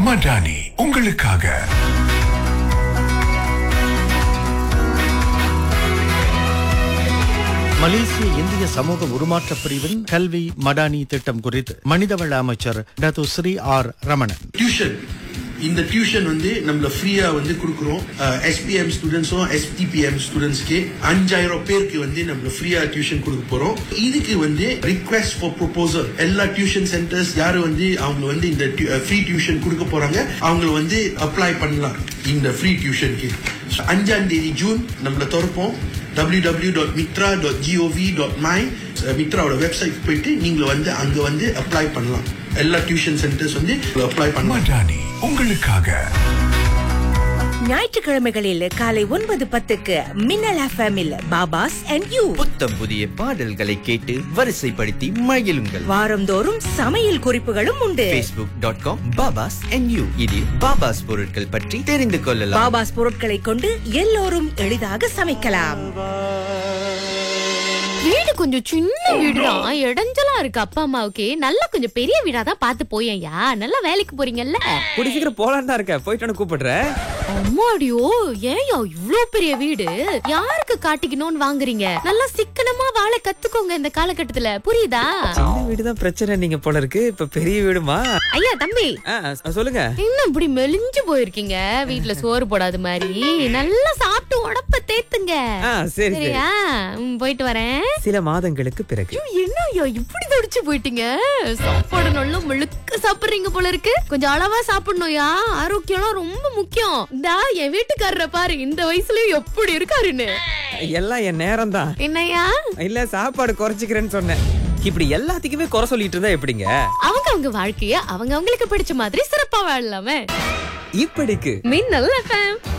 மடானி உங்களுக்காக மலேசிய இந்திய சமூக உருமாற்ற பிரிவின் கல்வி மடானி திட்டம் குறித்து மனிதவள அமைச்சர் Datuk Sri R Ramanan tuition இந்த டியூஷன் வந்து நம்மள ஃப்ரீயா வந்து கொடுக்குறோம் எஸ்பிஎம் ஸ்டூடெண்ட்ஸும் எஸ்டிபிஎம் ஸ்டூடெண்ட்ஸ்க்கு அஞ்சாயிரம் பேருக்கு வந்து நம்ம ஃப்ரீயா டியூஷன் கொடுக்க போறோம் இதுக்கு வந்து ரிக்வெஸ்ட் ஃபார் ப்ரொபோசல் எல்லா டியூஷன் சென்டர்ஸ் யாரு வந்து அவங்க வந்து இந்த ஃப்ரீ டியூஷன் கொடுக்க போறாங்க அவங்க வந்து அப்ளை பண்ணலாம் இந்த ஃப்ரீ டியூஷனுக்கு அஞ்சாம் தேதி ஜூன் நம்மள திறப்போம் www.mitra.gov.my மித்ராவோட வெப்சைட் போயிட்டு நீங்க வந்து அங்க வந்து அப்ளை பண்ணலாம் எல்லா டியூஷன் சென்டர்ஸ் வந்து அப்ளை பண்ணலாம் மடானி உங்களுக்காக ஞாயிற்றுக்கிழமைகளில் காலை ஒன்பது பத்துக்கு மின்னல் எஃப்எம்மில் பாபாஸ் அண்ட் யூ புத்தம் புதிய பாடல்களை கேட்டு வரிசைப்படுத்தி மகிழுங்கள் வாரந்தோறும் சமையல் குறிப்புகளும் உண்டு facebook.com dot com Baba's and you இதில் பாபாஸ் பொருட்கள் பற்றி தெரிந்து கொள்ளலாம் பாபாஸ் பொருட்களை கொண்டு எல்லோரும் எளிதாக சமைக்கலாம் வீடு கொஞ்சம் சின்ன வீடுதான் இடைஞ்சலா இருக்கு அப்பா அம்மாவுக்கு நல்லா கொஞ்சம் பெரிய வீடா தான் பார்த்து போயேன்யா நல்லா வேலைக்கு போறீங்கல்ல கூடி சீக்கிரம் போலான்னு தான் இருக்கேன் போயிட்டு கூப்பிடுறேன் அம்மாடியோ ஏன்யா இவ்ளோ பெரிய வீடு யாருக்கு காட்டிக்கணும்னு வாங்குறீங்க நல்லா சிக்கனமா வாழ கத்துக்கோங்க இந்த காலகட்டத்துல புரியுதா சின்ன வீடு தான் பிரச்சனை நீங்க போல இருக்கு இப்ப பெரிய வீடுமா ஐயா தம்பி ஆ, சொல்லுங்க என்ன இப்படி மெலிஞ்சு போயிருக்கீங்க வீட்ல சோறு போடாத மாதிரி நல்லா சாப்பிட்டு உடப்ப தேத்துங்க ஆ, சரி, சரி. சரியா ம், போயிட்டு வரேன் சில மாதங்களுக்கு பிறகு என்ன ஐயா இப்படி தடிச்சு போயிட்டீங்க சாப்பாடு நல்லா முழுக்க சாப்பிடுறீங்க போல இருக்கு கொஞ்சம் அளவா சாப்பிடணும்யா ஆரோக்கியம்லாம் ரொம்ப முக்கியம் இந்தா என் வீட்டுக்காரரை பாரு இந்த வயசுலயும் எப்படி இருக்காருன்னு எல்லாம் என் நேரம் தான் என்னய்யா இல்ல சாப்பாடு குறைச்சிக்கிறேன்னு சொன்னேன் இப்படி எல்லாத்துக்குமே குறை சொல்லிட்டு இருந்தா எப்படிங்க அவங்க அவங்க வாழ்க்கைய அவங்க அவங்களுக்கு பிடிச்ச மாதிரி சிறப்பா வாழலாமே இப்படிக்கு மின்னல் எஃப்எம்